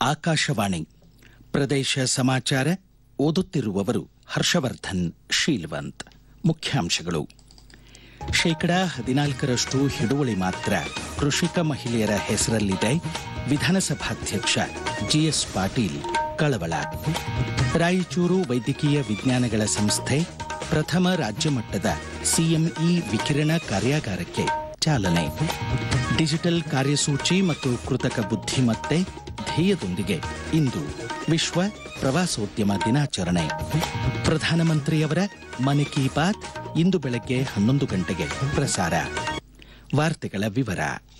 ಆಕಾಶವಾಣಿ ಪ್ರದೇಶ ಸಮಾಚಾರ ಓದುತ್ತಿರುವವರು ಹರ್ಷವರ್ಧನ್ ಶೀಲ್ವಂತ್ ಮುಖ್ಯಾಂಶಗಳು ಶೇಕಡಾ ಹದಿನಾಲ್ಕರಷ್ಟು ಹಿಡುವಳಿ ಮಾತ್ರ ಕೃಷಿಕ ಮಹಿಳೆಯರ ಹೆಸರಲ್ಲಿದೆ ವಿಧಾನಸಭಾಧ್ಯಕ್ಷ ಜಿಎಸ್ ಪಾಟೀಲ್ ಕಳವಳ ರಾಯಚೂರು ವೈದ್ಯಕೀಯ ವಿಜ್ಞಾನಗಳ ಸಂಸ್ಥೆ ಪ್ರಥಮ ರಾಜ್ಯ ಮಟ್ಟದ ಸಿಎಂಇ ವಿಕಿರಣ ಕಾರ್ಯಾಗಾರಕ್ಕೆ ಚಾಲನೆ ಡಿಜಿಟಲ್ ಕಾರ್ಯಸೂಚಿ ಮತ್ತು ಕೃತಕ ಬುದ್ಧಿಮತ್ತೆ ಧ್ಯೇಯದೊಂದಿಗೆ ಇಂದು ವಿಶ್ವ ಪ್ರವಾಸೋದ್ಯಮ ದಿನಾಚರಣೆ ಪ್ರಧಾನಮಂತ್ರಿಯವರ ಮನ್ ಕಿ ಬಾತ್ ಇಂದು ಬೆಳಗ್ಗೆ ಹನ್ನೊಂದು ಗಂಟೆಗೆ ಪ್ರಸಾರ ವಾರ್ತೆಗಳ ವಿವರ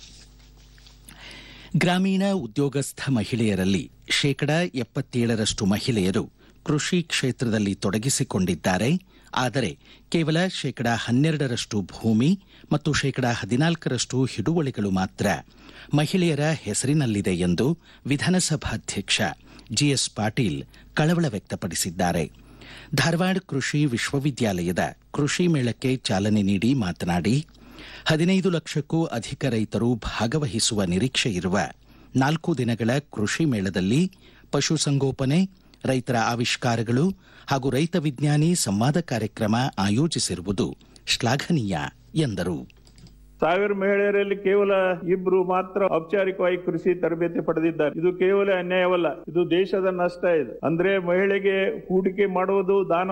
ಗ್ರಾಮೀಣ ಉದ್ಯೋಗಸ್ಥ ಮಹಿಳೆಯರಲ್ಲಿ ಶೇಕಡಾ ಎಪ್ಪತ್ತೇಳರಷ್ಟು ಮಹಿಳೆಯರು ಕೃಷಿ ಕ್ಷೇತ್ರದಲ್ಲಿ ತೊಡಗಿಸಿಕೊಂಡಿದ್ದಾರೆ ಆದರೆ ಕೇವಲ ಶೇಕಡಾ ಹನ್ನೆರಡರಷ್ಟು ಭೂಮಿ ಮತ್ತು ಶೇಕಡಾ ಹದಿನಾಲ್ಕರಷ್ಟು ಹಿಡುವಳಿಗಳು ಮಾತ್ರ ಮಹಿಳೆಯರ ಹೆಸರಿನಲ್ಲಿದೆ ಎಂದು ವಿಧಾನಸಭಾಧ್ಯಕ್ಷ ಜಿಎಸ್ ಪಾಟೀಲ್ ಕಳವಳ ವ್ಯಕ್ತಪಡಿಸಿದ್ದಾರೆ ಧಾರವಾಡ ಕೃಷಿ ವಿಶ್ವವಿದ್ಯಾಲಯದ ಕೃಷಿ ಮೇಳಕ್ಕೆ ಚಾಲನೆ ನೀಡಿ ಮಾತನಾಡಿ ಹದಿನೈದು ಲಕ್ಷಕ್ಕೂ ಅಧಿಕ ರೈತರು ಭಾಗವಹಿಸುವ ನಿರೀಕ್ಷೆ ಇರುವ ನಾಲ್ಕು ದಿನಗಳ ಕೃಷಿ ಮೇಳದಲ್ಲಿ ಪಶುಸಂಗೋಪನೆ ರೈತರ ಆವಿಷ್ಕಾರಗಳು ಹಾಗೂ ರೈತ ವಿಜ್ಞಾನಿ ಸಂವಾದ ಕಾರ್ಯಕ್ರಮ ಆಯೋಜಿಸಿರುವುದು ಶ್ಲಾಘನೀಯ ಎಂದರು ಸಾವಿರ ಮಹಿಳೆಯರಲ್ಲಿ ಕೇವಲ ಇಬ್ರು ಮಾತ್ರ ಔಪಚಾರಿಕವಾಗಿ ಕೃಷಿ ತರಬೇತಿ ಪಡೆದಿದ್ದಾರೆ ಇದು ಕೇವಲ ಅನ್ಯಾಯವಲ್ಲ ಇದು ದೇಶದ ನಷ್ಟ ಇದೆ ಅಂದ್ರೆ ಮಹಿಳೆಗೆ ಹೂಡಿಕೆ ಮಾಡುವುದು ದಾನ